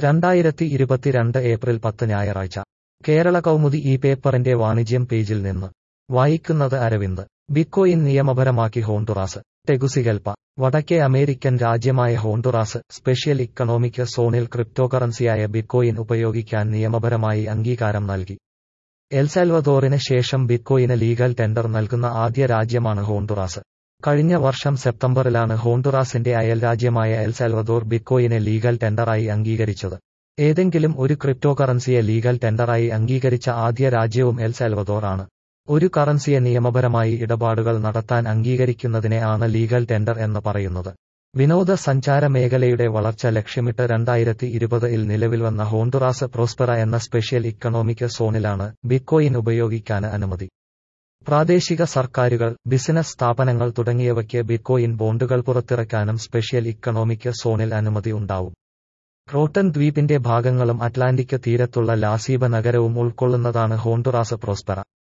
രണ്ടായിരത്തി ഇരുപത്തിരണ്ട് ഏപ്രിൽ പത്ത് ഞായറാഴ്ച കേരള കൗമുദി ഈ പേപ്പറിന്റെ വാണിജ്യം പേജിൽ നിന്ന് വായിക്കുന്നത് അരവിന്ദ് ബിറ്റ്കോയിൻ നിയമപരമാക്കി ഹോണ്ടുറാസ് ടെഗുസിഗൽപ വടക്കേ അമേരിക്കൻ രാജ്യമായ ഹോണ്ടുറാസ് സ്പെഷ്യൽ ഇക്കണോമിക് സോണിൽ ക്രിപ്റ്റോകറൻസിയായ ബിറ്റ്കോയിൻ ഉപയോഗിക്കാൻ നിയമപരമായി അംഗീകാരം നൽകി എൽസാൽവദോറിന് ശേഷം ബിറ്റ്കോയിന് ലീഗൽ ടെൻഡർ നൽകുന്ന ആദ്യ രാജ്യമാണ് ഹോണ്ടുറാസ് കഴിഞ്ഞ വർഷം സെപ്റ്റംബറിലാണ് ഹോണ്ടുറാസിന്റെ അയൽരാജ്യമായ എൽസാൽവദോർ ബിറ്റ്കോയിനെ ലീഗൽ ടെൻഡറായി അംഗീകരിച്ചത് ഏതെങ്കിലും ഒരു ക്രിപ്റ്റോകറൻസിയെ ലീഗൽ ടെൻഡറായി അംഗീകരിച്ച ആദ്യ രാജ്യവും എൽസാൽവദോർ ആണ് ഒരു കറൻസിയെ നിയമപരമായി ഇടപാടുകൾ നടത്താൻ അംഗീകരിക്കുന്നതിനെ ആണ് ലീഗൽ ടെൻഡർ എന്ന് പറയുന്നത് വിനോദസഞ്ചാര മേഖലയുടെ വളർച്ച ലക്ഷ്യമിട്ട് രണ്ടായിരത്തി ഇരുപതിൽ നിലവിൽ വന്ന ഹോണ്ടുറാസ് പ്രോസ്പെറ എന്ന സ്പെഷ്യൽ ഇക്കണോമിക് സോണിലാണ് ബിറ്റ്കോയിൻ ഉപയോഗിക്കാൻ അനുമതി പ്രാദേശിക സർക്കാരുകൾ ബിസിനസ് സ്ഥാപനങ്ങൾ തുടങ്ങിയവയ്ക്ക് ബിറ്റ്കോയിൻ ബോണ്ടുകൾ പുറത്തിറക്കാനും സ്പെഷ്യൽ ഇക്കണോമിക് സോണിൽ അനുമതി ഉണ്ടാവും റോട്ടൻ ദ്വീപിന്റെ ഭാഗങ്ങളും അറ്റ്ലാന്റിക് തീരത്തുള്ള ലാസീബ നഗരവും ഉൾക്കൊള്ളുന്നതാണ് ഹോണ്ടുറാസ് പ്രോസ്പെറ